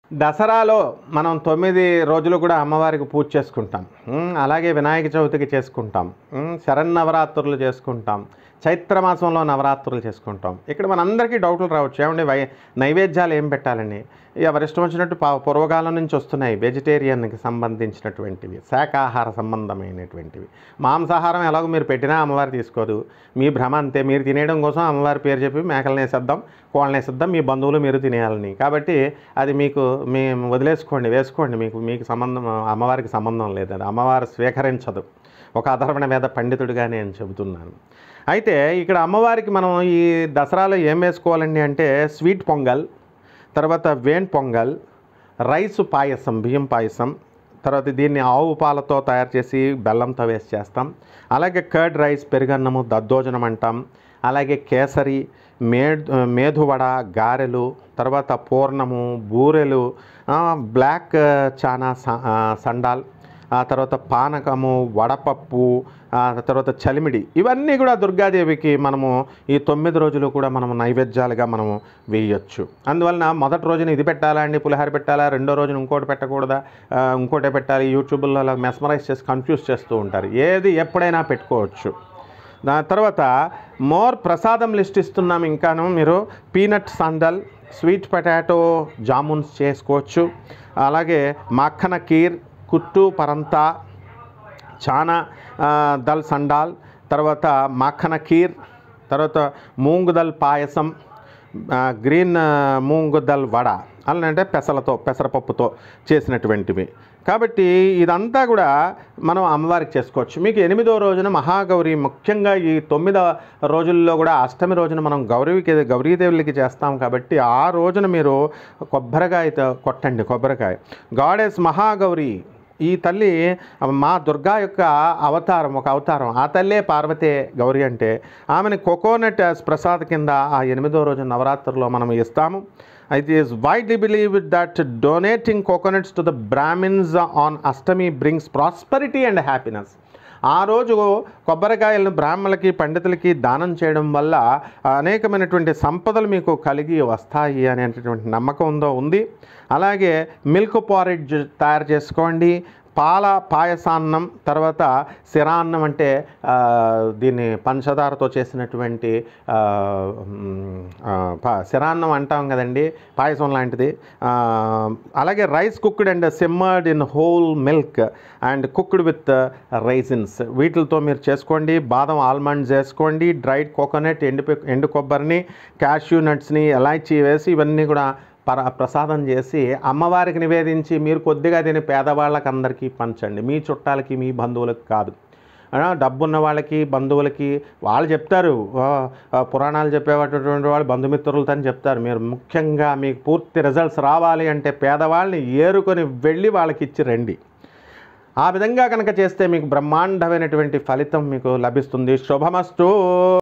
దసరాలో మనం తొమ్మిది రోజులు కూడా అమ్మవారికి పూజ చేసుకుంటాం ఉమ్, అలాగే వినాయక చవితికి చేసుకుంటాం ఉమ్, శరన్నవరాత్రులు చేసుకుంటాం చైత్ర మాసంలో నవరాత్రులు చేసుకుంటాం ఇక్కడ మనందరికీ డౌట్లు రావచ్చు ఏమండి వై నైవేద్యాలు ఏం పెట్టాలండి ఎవరి ఇష్టం వచ్చినట్టు పా- పూర్వకాలం నుంచి వస్తున్నాయి వెజిటేరియన్కి సంబంధించినటువంటివి శాకాహార సంబంధమైనటువంటివి మాంసాహారం ఎలాగో మీరు పెట్టినా అమ్మవారు తీసుకోదు మీ భ్రమ అంతే మీరు తినేయడం కోసం అమ్మవారి పేరు చెప్పి మేకలను వేసేద్దాం కోళ్ళని వేసేద్దాం మీ బంధువులు మీరు తినేయాలని కాబట్టి అది మీకు మీ వదిలేసుకోండి వేసుకోండి మీకు మీకు సంబంధం అమ్మవారికి సంబంధం లేదు అది అమ్మవారు స్వీకరించదు ఒక అధర్వణ వేద పండితుడిగా నేను చెబుతున్నాను అయితే ఇక్కడ అమ్మవారికి మనం ఈ దసరాలో ఏం వేసుకోవాలండి అంటే స్వీట్ పొంగల్ తర్వాత వేణ్ పొంగల్ రైస్ పాయసం బియ్యం పాయసం తర్వాత దీన్ని ఆవు పాలతో తయారు చేసి బెల్లంతో వేసి చేస్తాం అలాగే కర్డ్ రైస్ పెరుగన్నము దద్దోజనం అంటాం అలాగే కేసరి మే మేధువడ గారెలు తర్వాత పూర్ణము బూరెలు ఆ, బ్లాక్ చానా స- ఆ, సండాల్ ఆ తర్వాత పానకము వడపప్పు ఆ తర్వాత చలిమిడి ఇవన్నీ కూడా దుర్గాదేవికి మనము ఈ తొమ్మిది రోజులు కూడా మనము నైవేద్యాలుగా మనము వేయొచ్చు అందువలన మొదటి రోజున ఇది పెట్టాలా అండి పులిహార పెట్టాలా రెండో రోజున ఇంకోటి పెట్టకూడదా ఆ, ఇంకోటే పెట్టాలి యూట్యూబ్లో అలా మెస్మరైజ్ చేసి కన్ఫ్యూజ్ చేస్తూ ఉంటారు ఏది ఎప్పుడైనా పెట్టుకోవచ్చు దాని తర్వాత మోర్ ప్రసాదం లిస్ట్ ఇస్తున్నాం ఇంకాను మీరు peanut sundal sweet potato jamuns చేసుకోవచ్చు అలాగే మక్కన కీర్ కుట్టు పరంతా చానా ఆ, దల్ సండాల్ తర్వాత మక్కన కీర్ తర్వాత మూంగ్ దల్ పాయసం ఆ, గ్రీన్ ఆ, మూంగ్ దల్ వడ అలాంటే పెసలతో పెసరపప్పుతో చేసినటువంటివి కాబట్టి ఇదంతా కూడా మనం అమ్మవారికి చేసుకోవచ్చు మీకు ఎనిమిదో రోజున మహాగౌరి ముఖ్యంగా ఈ తొమ్మిదో రోజుల్లో కూడా అష్టమి రోజున మనం గౌరీకి గౌరీదేవులకి చేస్తాం కాబట్టి ఆ రోజున మీరు కొబ్బరికాయ కొట్టండి కొబ్బరికాయ గాడెస్ మహాగౌరి ఈ తల్లి మా దుర్గా యొక్క అవతారం ఒక అవతారం ఆ తల్లే పార్వతే గౌరి అంటే ఆమెని కోకోనట్ ప్రసాద్ కింద ఆ ఎనిమిదో రోజు నవరాత్రుల్లో మనం ఇస్తాము అయితే is widely believe that donating coconuts to the brahmins on Ashtami brings prosperity and happiness ఆ రోజు కొబ్బరికాయలను బ్రాహ్మణులకి పండితులకి దానం చేయడం వల్ల అనేకమైనటువంటి సంపదలు మీకు కలిగి వస్తాయి అనేటటువంటి నమ్మకం ఉందో ఉంది అలాగే మిల్క్ పారిడ్జ్ తయారు చేసుకోండి పాల పాయసాన్నం తర్వాత శిరాన్నం అంటే ఆ, దీన్ని పంచదారతో చేసినటువంటి ఆ, మ్, ఆ, ప- శిరాన్నం అంటాం కదండి పాయసం లాంటిది ఆ, అలాగే rice cooked and simmered in whole milk and cooked with raisins వీటితో మీరు చేసుకోండి బాదం ఆల్మండ్స్ వేసుకోండి డ్రైడ్ కోకోనట్ ఎండు ఎండు కొబ్బరిని క్యాష్యూ నట్స్ని ఎలాచీ వేసి ఇవన్నీ కూడా పర ప్రసాదం చేసి అమ్మవారికి నివేదించి మీరు కొద్దిగా తిని పేదవాళ్ళకి అందరికీ పంచండి మీ చుట్టాలకి మీ బంధువులకు కాదు ఆ, డబ్బున్న వాళ్ళకి బంధువులకి వాళ్ళు చెప్తారు ఆ, ఆ, పురాణాలు చెప్పేటటువంటి వాళ్ళు బంధుమిత్రులతో అని చెప్తారు మీరు ముఖ్యంగా మీకు పూర్తి రిజల్ట్స్ రావాలి అంటే పేదవాళ్ళని ఏరుకొని వెళ్ళి వాళ్ళకి ఇచ్చి రండి ఆ విధంగా కనుక చేస్తే మీకు బ్రహ్మాండమైనటువంటి ఫలితం మీకు లభిస్తుంది శుభమస్తు